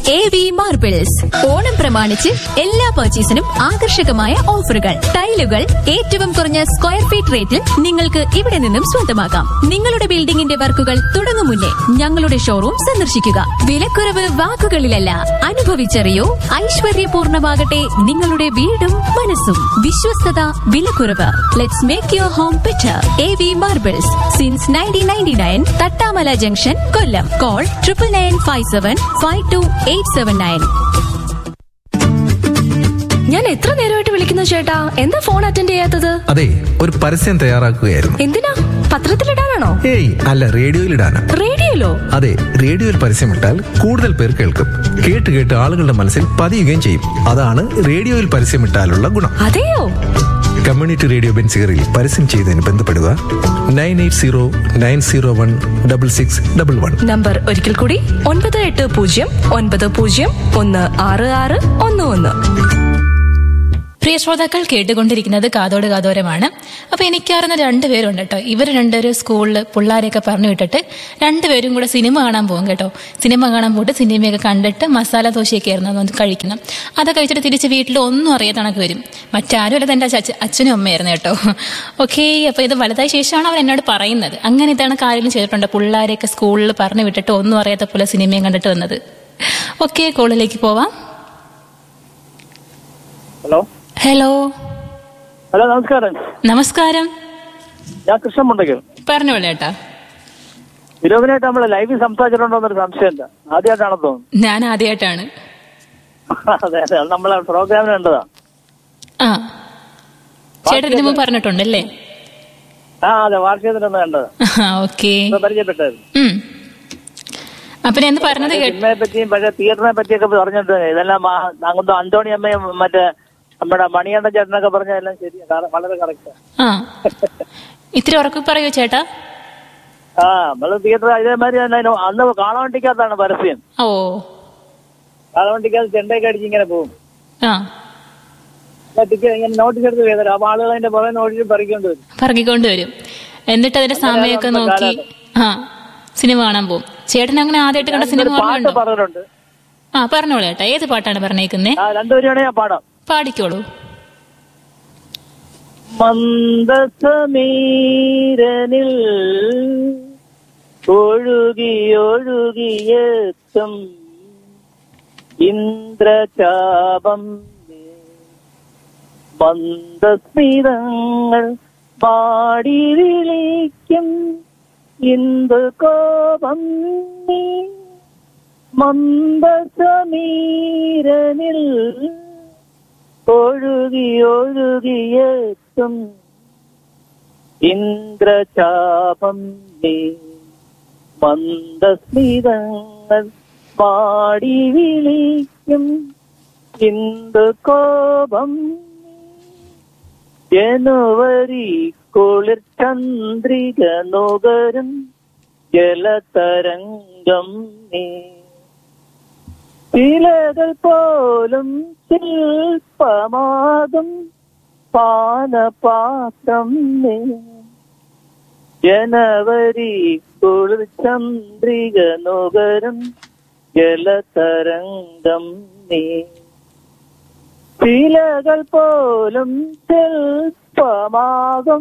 A V marbles Onam പ്രമാണിച്ച് എല്ലാ പർച്ചേസിനും ആകർഷകമായ ഓഫറുകൾ ടൈലുകൾ ഏറ്റവും കുറഞ്ഞ സ്ക്വയർ ഫീറ്റ് റേറ്റിൽ നിങ്ങൾക്ക് ഇവിടെ നിന്നും സ്വന്തമാക്കാം നിങ്ങളുടെ ബിൽഡിംഗിന്റെ വർക്കുകൾ തുടങ്ങും മുന്നേ ഞങ്ങളുടെ ഷോറൂം സന്ദർശിക്കുക വിലക്കുറവ് വാക്കുകളിലല്ല അനുഭവിച്ചറിയൂ ഐശ്വര്യപൂർണമാകട്ടെ നിങ്ങളുടെ വീടും മനസ്സും വിശ്വസ്തത വിലക്കുറവ് let's make your home better A V marbles since nineteen ninety nine Thattamala junction Kollam call triple nine five seven five two eight seven nine ഞാൻ എത്ര നേരമായിട്ട് വിളിക്കുന്നു ചേട്ടാ എന്താ ഫോൺ അറ്റൻഡ് ചെയ്യാത്തത് അതെ ഒരു പരസ്യം തയ്യാറാക്കുകയായിരുന്നു എന്തിനാ പത്രത്തിലിടാനാണോ ഏയ് അല്ല റേഡിയോയിലിടാന് റേഡിയോയിലോ അതെ റേഡിയോയിൽ പരസ്യമിട്ടാൽ കൂടുതൽ പേർ കേൾക്കും കേട്ട് കേട്ട് ആളുകളുടെ മനസ്സിൽ പതിയുകയും ചെയ്യും അതാണ് റേഡിയോയിൽ പരസ്യമിട്ടാലുള്ള ഗുണം അതെയോ കമ്മ്യൂണിറ്റി റേഡിയോ ബെൻസിഗറിൽ പരസ്യം ചെയ്തതിന് ബന്ധപ്പെടുക nine eight zero nine zero one double six double one number ഒരിക്കൽ കൂടി ഒൻപത് എട്ട് പൂജ്യം ഒൻപത് പൂജ്യം ഒന്ന് ആറ് ആറ് ഒന്ന് ഒന്ന് പ്രിയ ശ്രോതാക്കൾ കേട്ടുകൊണ്ടിരിക്കുന്നത് കാതോട് കാതോരമാണ് അപ്പൊ എനിക്കറിയുന്ന രണ്ടുപേരുണ്ട് കേട്ടോ ഇവർ രണ്ടുപേരും സ്കൂളിൽ പിള്ളേരെയൊക്കെ പറഞ്ഞു വിട്ടിട്ട് രണ്ടുപേരും കൂടെ സിനിമ കാണാൻ പോകും കേട്ടോ സിനിമ കാണാൻ പോയിട്ട് സിനിമയൊക്കെ കണ്ടിട്ട് മസാല ദോശയൊക്കെ ആയിരുന്നു അതൊന്ന് കഴിക്കണം അതൊക്കെ കഴിച്ചിട്ട് തിരിച്ച് വീട്ടിൽ ഒന്നും അറിയാത്ത കണക്ക് വരും മറ്റാരും അല്ല എൻ്റെ അച്ഛ അച്ഛനും അമ്മയായിരുന്നു കേട്ടോ ഓക്കെ അപ്പൊ ഇത് വലുതായ ശേഷമാണ് അവർ എന്നോട് പറയുന്നത് അങ്ങനെ ഇതാണ് കാര്യം ചെയ്തിട്ടുണ്ട് പിള്ളേരെയൊക്കെ സ്കൂളിൽ പറഞ്ഞു വിട്ടിട്ട് ഒന്നും അറിയാത്ത പോലെ സിനിമയും കണ്ടിട്ട് വന്നത് ഓക്കെ കോളിലേക്ക് പോവാം ഹലോ ഹലോ ഹലോ നമസ്കാരം നമസ്കാരം ഞാൻ കൃഷ്ണൻ മുണ്ടയ്ക്കൽ പറഞ്ഞോളൂ ചേട്ടാ നിരോധനായിട്ട് നമ്മൾ ലൈവിൽ സംസാരിച്ചിട്ടുണ്ടോ എന്നൊരു സംശയമില്ല ആദ്യമായിട്ടാണെന്ന് തോന്നുന്നു ഞാൻ ആദ്യമായിട്ടാണ് അതെ അതെ അത് നമ്മളെ പ്രോഗ്രാമിന് കണ്ടതാ ആ ചേട്ടൻ ഇതിനു മുമ്പ് പറഞ്ഞിട്ടുണ്ടല്ലേ ആ അതെ വാർഷികത്തിനൊന്ന് കണ്ടത് ഓക്കെ ഇപ്പൊ പരിചയപ്പെട്ടത് അപ്പൊ ഞാൻ എന്ത് പറഞ്ഞത് കേട്ടു സിനിമയെ പറ്റിയും പഴയ തിയേറ്ററിനെ പറ്റിയൊക്കെ പറഞ്ഞിട്ട് ഇതെല്ലാം ആ- അങ്ങോട്ട് അന്തോണി അമ്മയും മറ്റേ നമ്മുടെ മണികണ്ഠൻ ചേട്ടനൊക്കെ പറഞ്ഞതെല്ലാം ശരിയാ ക- വളരെ കറക്റ്റാ ആ ഇത്തിരി ഉറക്കെ പറയൂ ചേട്ടാ ആ നമ്മള് തിയേറ്റർ ഇതേമാതിരി തന്നെ അതിന് അന്ന് കാളവണ്ടിക്കകത്താണ് പരസ്യം ഓ കാളവണ്ടിക്കകത്ത് ചെണ്ടയൊക്കെ അടിച്ച് ഇങ്ങനെ പോകും ആ ടിക്കറ്റ് ഇങ്ങനെ നോട്ടീസ് എടുത്ത് ചെയ്തല്ലോ അപ്പൊ ആളുകൾ അതിന്റെ പുറകെ നോട്ടീസ് പറിക്കൊണ്ട് വരും പറക്കിക്കൊണ്ട് വരും എന്നിട്ട് അതിന്റെ സമയമൊക്കെ നോക്കി ആ സിനിമ കാണാൻ പോകും ചേട്ടൻ അങ്ങനെ ആദ്യമായിട്ട് കണ്ട സിനിമ ഒരു പാട്ട് ഓർമ്മയുണ്ടോ പറഞ്ഞിട്ടുണ്ട് ആ പറഞ്ഞോളൂ ചേട്ടാ ഏത് പാട്ടാണ് പറഞ്ഞേക്കുന്നേ ആ രണ്ടുപേരും ഞാൻ പാടാം പാടിക്കോളൂ മന്ദസമീരനിൽ ഒഴുകി ഒഴുകിയെത്തും ഇന്ദ്രചാപം മന്ദസ്മിതങ്ങൾ പാടി വിളിക്കും ഇന്ദു കോപം നീ മന്ദസമീരനിൽ ഒഴുകി ഒഴുകിയെത്തും ഇന്ദ്രചാപം നീ മന്ദസ്മിതങ്ങൾ പാടി വിളിക്കും ഇന്ദു കോപം ജനുവരി കുളിർ ചന്ദ്രിക നുകരും ജലതരംഗം നീ ശിലകൾ പോലും ശില്പമാകും പാനപാത്രം നീ ജനവരി കുളിർ ചന്ദ്രിക നുകരും ജലതരംഗം നീ ശിലകൾ പോലും ശില്പമാകും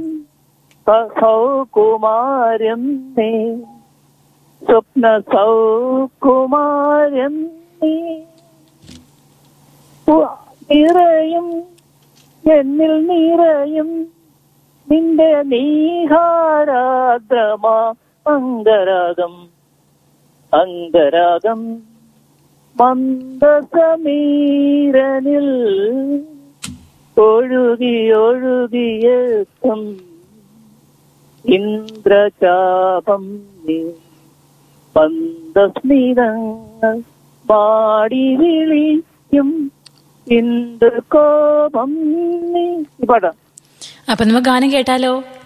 സൗകുമാര്യം നീ സ്വപ്ന സൗകുമാര്യം നീ നിറയും എന്നിൽ നിറയും നിന്റെ നീഹാരാദ്രമാ അംഗരാഗം അംഗരാഗം മന്ദസമീരനിൽ ഒഴുകി ഒഴുകിയെത്തും ഇന്ദ്രചാപം നീ മന്ദസ്മിതങ്ങൾ പാടി വിളിക്കും ഇന്ദ്രകോപം നീ ഈ പാട്ടാ അപ്പൊ നമുക്ക് ഗാനം കേട്ടാലോ